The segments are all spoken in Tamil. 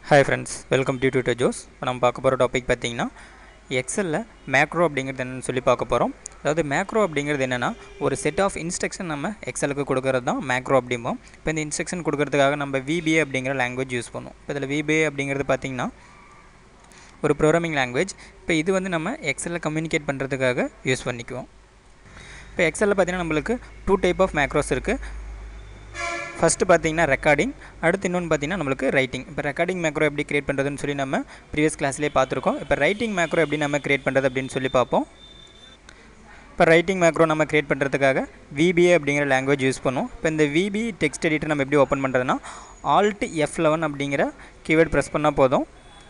hi friends welcome to tutor Joes இப்போ நம்ம பார்க்க போகிற டாபிக் பார்த்தீங்கன்னா எக்ஸலில் மேக்ரோ அப்படிங்கிறது என்னன்னு சொல்லி பார்க்க போகிறோம் அதாவது மேக்ரோ அப்படிங்கிறது என்னென்னா ஒரு செட் ஆஃப் இன்ஸ்ட்ரக்ஷன் நம்ம எக்ஸலுக்கு கொடுக்கறது தான் மேக்ரோ அப்படிம்போம் இப்போ இந்த இன்ஸ்ட்ரக்ஷன் கொடுக்கறதுக்காக நம்ம விபிஏ அப்படிங்கிற லாங்குவேஜ் யூஸ் பண்ணுவோம் இப்போ இதில் விபிஏ அப்படிங்கிறது பார்த்திங்கன்னா ஒரு ப்ரோக்ராமிங் லாங்குவேஜ் இப்போ இது வந்து நம்ம எக்ஸலில் கம்யூனிகேட் பண்ணுறதுக்காக யூஸ் பண்ணிக்குவோம் இப்போ எக்ஸலில் பார்த்தீங்கன்னா நம்மளுக்கு டூ டைப் ஆஃப் மேக்ரோஸ் இருக்குது ஃபஸ்ட்டு பார்த்தீங்கன்னா ரெக்கார்டிங் அடுத்து இன்னொன்று பார்த்தீங்கன்னா நம்மளுக்கு ரைட்டிங் இப்போ ரெக்கார்டிங் மேக்ரோ எப்படி கிரியேட் பண்ணுறதுன்னு சொல்லி நம்ம ப்ரீவியஸ் கிளாஸ்லேயே பார்த்துருக்கோம் இப்போ ரைட்டிங் மேக்ரோ எப்படி நம்ம கிரியேட் பண்ணுறது அப்படின்னு சொல்லி பார்ப்போம் இப்போ ரைட்டிங் மேக்ரோ நம்ம கிரியேட் பண்ணுறதுக்காக விபிஏ அப்படிங்கிற லாங்குவேஜ் யூஸ் பண்ணுவோம் இப்போ இந்த விபி டெக்ஸ்ட் எடிட்டர் நம்ம எப்படி ஓப்பன் பண்ணுறதுனா ஆல்ட் எஃப் லெவன் அப்படிங்கிற கீவேர்ட் ப்ரெஸ் பண்ணால் போதும்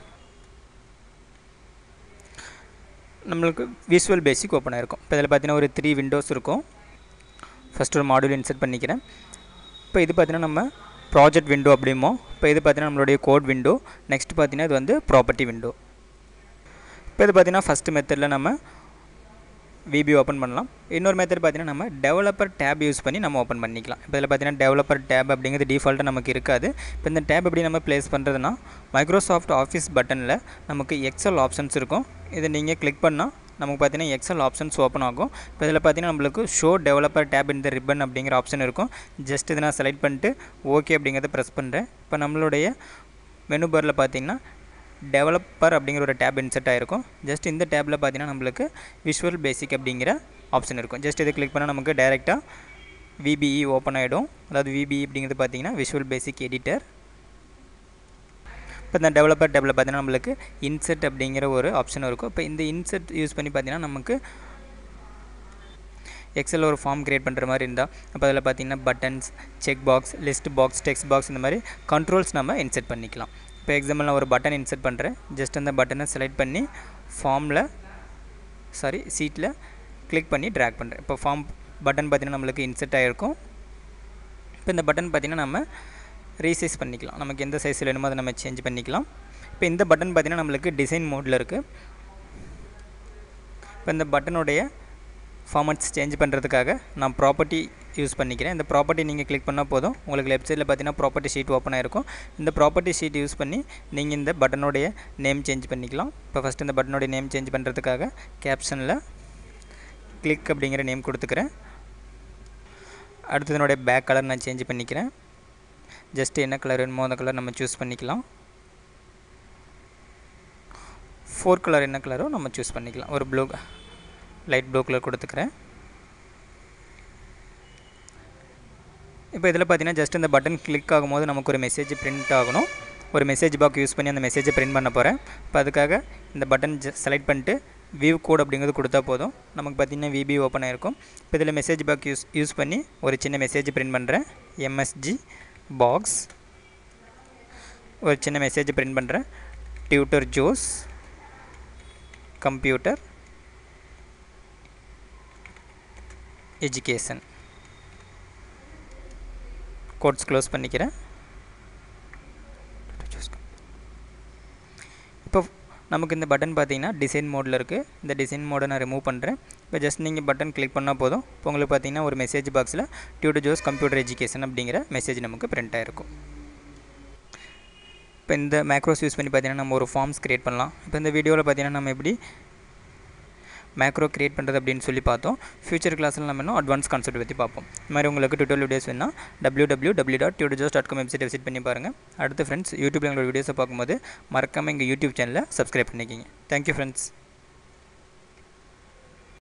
நம்மளுக்கு விஷுவல் பேசிக் ஓப்பன் ஆகிருக்கும் இப்போ இதில் பார்த்தீங்கன்னா ஒரு த்ரீ விண்டோஸ் இருக்கும் ஃபஸ்ட் ஒரு மாடியூல் இன்சர்ட் பண்ணிக்கிறேன் இப்போ இது பார்த்தீங்கன்னா நம்ம ப்ராஜெக்ட் விண்டோ அப்படிமோ இப்போ இது பார்த்தீங்கன்னா நம்மளுடைய கோட் விண்டோ நெக்ஸ்ட் பார்த்தீங்கன்னா இது வந்து ப்ராப்பர்ட்டி விண்டோ இப்போ இது பார்த்தீங்கன்னா ஃபஸ்ட்டு மெத்தடில் நம்ம விபி ஓப்பன் பண்ணலாம் இன்னொரு மெத்தட் பார்த்தீங்கன்னா நம்ம டெவலப்பர் டேப் யூஸ் பண்ணி நம்ம ஓப்பன் பண்ணிக்கலாம் இப்போ இதில் பார்த்தீங்கன்னா டெவலப்பர் டேப் அப்படிங்கிறது டிஃபால்ட்டாக நமக்கு இருக்காது இப்போ இந்த டேப் எப்படி நம்ம ப்ளேஸ் பண்ணுறதுனா மைக்ரோசாஃப்ட் ஆஃபீஸ் பட்டனில் நமக்கு எக்ஸல் ஆப்ஷன்ஸ் இருக்கும் இதை நீங்கள் கிளிக் பண்ணால் நமக்கு பார்த்தீங்கன்னா எக்ஸல் ஆப்ஷன்ஸ் ஓப்பன் ஆகும் இப்போ இதில் பார்த்தீங்கன்னா நம்மளுக்கு ஷோ டெவலப்பர் டேப் இந்த ரிப்பன் அப்படிங்கிற ஆப்ஷன் இருக்கும் ஜஸ்ட் இதை நான் செலக்ட் பண்ணிட்டு ஓகே அப்படிங்கிறத ப்ரெஸ் பண்ணுறேன் இப்போ நம்மளுடைய மெனு பாரில் பார்த்தீங்கன்னா டெவலப்பர் அப்படிங்கிற ஒரு டேப் இன்செர்ட் ஆகிருக்கும் ஜஸ்ட் இந்த டேப்பில் பார்த்தீங்கன்னா நம்மளுக்கு விஷுவல் பேசிக் அப்படிங்கிற ஆப்ஷன் இருக்கும் ஜஸ்ட் இதை கிளிக் பண்ணால் நமக்கு டேரெக்டாக விபிஇ ஓப்பன் ஆகிடும் அதாவது விபிஇ அப்படிங்கிறது பார்த்தீங்கன்னா விஷுவல் பேசிக் எடிட்டர் இப்போ இந்த டெவலப்பர் டேப்பில் பார்த்தீங்கன்னா நம்மளுக்கு இன்செர்ட் அப்படிங்கிற ஒரு ஆப்ஷன் இருக்கும் இப்போ இந்த இன்செர்ட் யூஸ் பண்ணி பார்த்தீங்கன்னா நமக்கு எக்ஸலில் ஒரு ஃபார்ம் க்ரியேட் பண்ணுற மாதிரி இருந்தால் அப்போ அதில் பார்த்தீங்கன்னா buttons check box list box text box இந்த மாதிரி கண்ட்ரோல்ஸ் நம்ம இன்செர்ட் பண்ணிக்கலாம் இப்போ எக்ஸாம்பிள் நான் ஒரு பட்டன் இன்செர்ட் பண்ணுறேன் ஜஸ்ட் அந்த பட்டனை செலக்ட் பண்ணி ஃபார்மில் சாரி சீட்டில் கிளிக் பண்ணி ட்ராக் பண்ணுறேன் இப்போ ஃபார்ம் பட்டன் பார்த்திங்கன்னா நம்மளுக்கு இன்செர்ட் ஆகிருக்கும் இப்போ இந்த பட்டன் பார்த்திங்கன்னா நம்ம ரீசைஸ் பண்ணிக்கலாம் நமக்கு எந்த சைஸில் வேணுமோ அதை நம்ம சேஞ்ச் பண்ணிக்கலாம் இப்போ இந்த பட்டன் பார்த்திங்கன்னா நம்மளுக்கு டிசைன் மோடில் இருக்குது இப்போ இந்த பட்டனுடைய ஃபார்மட்ஸ் சேஞ்ச் பண்ணுறதுக்காக நான் ப்ராப்பர்ட்டி யூஸ் பண்ணிக்கிறேன் இந்த ப்ராப்பர்ட்டி நீங்கள் கிளிக் பண்ணால் போதும் உங்களுக்கு லெஃப்ட் சைடில் பார்த்தீங்கன்னா ப்ராப்பர்ட்டி ஷீட் ஓப்பன் ஆகிருக்கும் இந்த ப்ராப்பர்ட்டி ஷீட் யூஸ் பண்ணி நீங்கள் இந்த பட்டனுடைய நேம் சேஞ்ச் பண்ணிக்கலாம் இப்போ ஃபஸ்ட் இந்த பட்டனுடைய நேம் சேஞ்ச் பண்ணுறதுக்காக கேப்ஷனில் கிளிக் அப்படிங்கிற நேம் கொடுத்துக்கிறேன் அடுத்து இதனுடைய பேக் கலர் நான் சேஞ்ச் பண்ணிக்கிறேன் ஜஸ்ட் என்ன கலர் வேணுமோ அந்த கலர் நம்ம சூஸ் பண்ணிக்கலாம் ஃபோர் கலர் என்ன கலரோ நம்ம சூஸ் பண்ணிக்கலாம் ஒரு ப்ளூ லைட் ப்ளூ கலர் கொடுத்துக்கிறேன் இப்போ இதில் பார்த்தீங்கன்னா ஜஸ்ட் இந்த பட்டன் கிளிக் ஆகும்போது நமக்கு ஒரு மெசேஜ் பிரிண்ட் ஆகணும் ஒரு மெசேஜ் பாக் யூஸ் பண்ணி அந்த மெசேஜை பிரிண்ட் பண்ண போகிறேன் இப்போ அதுக்காக இந்த பட்டன் செலக்ட் பண்ணிட்டு வியூ கோட் அப்படிங்கிறது கொடுத்தா போதும் நமக்கு பார்த்திங்கன்னா விபி ஓப்பன் ஆகிருக்கும் இப்போ இதில் மெசேஜ் பாக் யூஸ் யூஸ் பண்ணி ஒரு சின்ன மெசேஜ் பிரிண்ட் பண்ணுறேன் எம்எஸ்ஜி பாக்ஸ் ஒரு சின்ன மெசேஜ் பிரிண்ட் பண்ணுறேன் tutor Joes computer education codes close பண்ணிக்கிறேன் இப்போ நமக்கு இந்த பட்டன் பார்த்தீங்கன்னா டிசைன் மோடில் இருக்குது இந்த டிசைன் மோடை நான் ரிமூவ் பண்ணுறேன் இப்போ ஜஸ்ட் நீங்கள் பட்டன் கிளிக் பண்ணால் போதும் இப்போ உங்களுக்கு பார்த்தீங்கன்னா ஒரு மெசேஜ் பாக்ஸில் டியூட்டர் ஜோஸ் கம்ப்யூட்டர் எஜுகேஷன் அப்படிங்கிற மெசேஜ் நமக்கு பிரிண்ட் ஆகிருக்கும் இப்போ இந்த மேக்ரோஸ் யூஸ் பண்ணி பார்த்தீங்கன்னா நம்ம ஒரு ஃபார்ம்ஸ் க்ரியேட் பண்ணலாம் இப்போ இந்த வீடியோவில் பார்த்தீங்கன்னா நம்ம எப்படி மேக்ரோ க்ரியேட் பண்ணுறது அப்படின்னு சொல்லி பார்த்தோம் ஃபியூச்சர் கிளாஸில் நம்ம இன்னும் அட்வான்ஸ் கான்செப்ட் பற்றி பார்ப்போம் இந்த மாதிரி உங்களுக்கு டுட்டோரியல் வீடியோஸ் வேணால் W W W dot tutorjoes dot com website visit பண்ணி பாருங்கள் அடுத்து ஃப்ரெண்ட்ஸ் யூடியூப்பில் எங்களோட வீடியோஸை பார்க்கும்போது மறக்காமல் எங்கள் யூடியூப் சேனலை சப்ஸ்கிரைப் பண்ணிக்கிங்க தேங்க்யூ ஃப்ரெண்ட்ஸ்